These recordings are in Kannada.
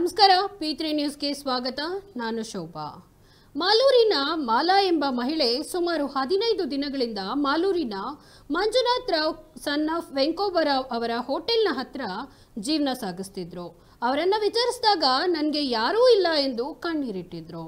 ನಮಸ್ಕಾರ ಪಿ ತ್ರೀ ನ್ಯೂಸ್ಗೆ ಸ್ವಾಗತ ನಾನು ಶೋಭಾ ಮಾಲೂರಿನ ಮಾಲಾ ಎಂಬ ಮಹಿಳೆ ಸುಮಾರು ಹದಿನೈದು ದಿನಗಳಿಂದ ಮಾಲೂರಿನ ಮಂಜುನಾಥ್ ರಾವ್ ಸನ್ ಆಫ್ ವೆಂಕೋಬರಾವ್ ಅವರ ಹೋಟೆಲ್ನ ಹತ್ರ ಜೀವನ ಸಾಗಿಸ್ತಿದ್ರು ಅವರನ್ನ ವಿಚಾರಿಸಿದಾಗ ನನಗೆ ಯಾರೂ ಇಲ್ಲ ಎಂದು ಕಣ್ಣೀರಿಟ್ಟಿದ್ರು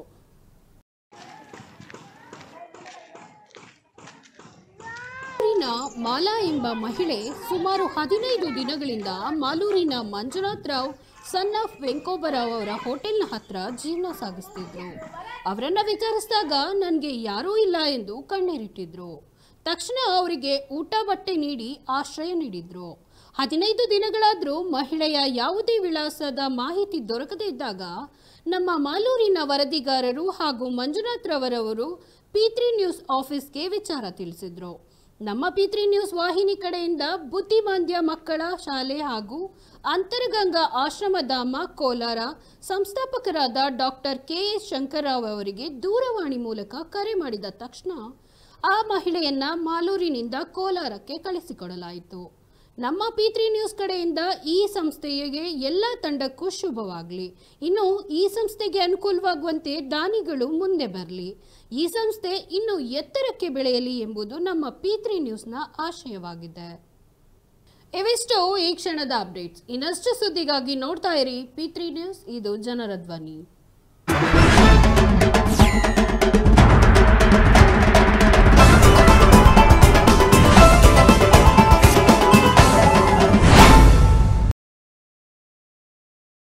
ಮಾಲೂರಿನ ಮಾಲಾ ಎಂಬ ಮಹಿಳೆ ಸುಮಾರು ಹದಿನೈದು ದಿನಗಳಿಂದ ಮಾಲೂರಿನ ಮಂಜುನಾಥ್ ರಾವ್ ಸನ್ ಆಫ್ ವೆಂಕೋಬರಾವ್ ಅವರ ಹೋಟೆಲ್ನ ಹತ್ರ ಜೀವನ ಸಾಗಿಸ್ತಿದ್ರು ಅವರನ್ನ ವಿಚಾರಿಸಿದಾಗ ನನಗೆ ಯಾರೂ ಇಲ್ಲ ಎಂದು ಕಣ್ಣೀರಿಟ್ಟಿದ್ರು ತಕ್ಷಣ ಅವರಿಗೆ ಊಟ ಬಟ್ಟೆ ನೀಡಿ ಆಶ್ರಯ ನೀಡಿದ್ರು ಹದಿನೈದು ದಿನಗಳಾದರೂ ಮಹಿಳೆಯ ಯಾವುದೇ ವಿಳಾಸದ ಮಾಹಿತಿ ದೊರಕದೇ ಇದ್ದಾಗ ನಮ್ಮ ಮಾಲೂರಿನ ವರದಿಗಾರರು ಹಾಗೂ ಮಂಜುನಾಥ್ ರವರವರು ಪಿ ತ್ರೀ ನ್ಯೂಸ್ ಆಫೀಸ್ಗೆ ವಿಚಾರ ತಿಳಿಸಿದ್ರು ನಮ್ಮ ಪಿ ತ್ರೀ ನ್ಯೂಸ್ ವಾಹಿನಿ ಕಡೆಯಿಂದ ಬುದ್ಧಿಮಾಂದ್ಯ ಮಕ್ಕಳ ಶಾಲೆ ಹಾಗೂ ಅಂತರಗಂಗಾ ಆಶ್ರಮಧಾಮ ಕೋಲಾರ ಸಂಸ್ಥಾಪಕರಾದ ಡಾಕ್ಟರ್ ಕೆ ಎಸ್ ಶಂಕರ್ರಾವ್ ಅವರಿಗೆ ದೂರವಾಣಿ ಮೂಲಕ ಕರೆ ಮಾಡಿದ ತಕ್ಷಣ ಆ ಮಹಿಳೆಯನ್ನ ಮಾಲೂರಿನಿಂದ ಕೋಲಾರಕ್ಕೆ ಕಳಿಸಿಕೊಡಲಾಯಿತು ನಮ್ಮ ಪಿ ತ್ರೀ ನ್ಯೂಸ್ ಕಡೆಯಿಂದ ಈ ಸಂಸ್ಥೆಗೆ ಎಲ್ಲ ತಂಡಕ್ಕೂ ಶುಭವಾಗಲಿ ಇನ್ನು ಈ ಸಂಸ್ಥೆಗೆ ಅನುಕೂಲವಾಗುವಂತೆ ದಾನಿಗಳು ಮುಂದೆ ಬರಲಿ ಈ ಸಂಸ್ಥೆ ಇನ್ನು ಎತ್ತರಕ್ಕೆ ಬೆಳೆಯಲಿ ಎಂಬುದು ನಮ್ಮ ಪಿ ತ್ರೀ ನ್ಯೂಸ್ನ ಆಶಯವಾಗಿದೆ ಇವಿಷ್ಟು ಈ ಕ್ಷಣದ ಅಪ್ಡೇಟ್ಸ್ ಇನ್ನಷ್ಟು ಸುದ್ದಿಗಾಗಿ ನೋಡ್ತಾ ಇರಿ ಪಿ ತ್ರೀ ನ್ಯೂಸ್ ಇದು ಜನರ ಧ್ವನಿ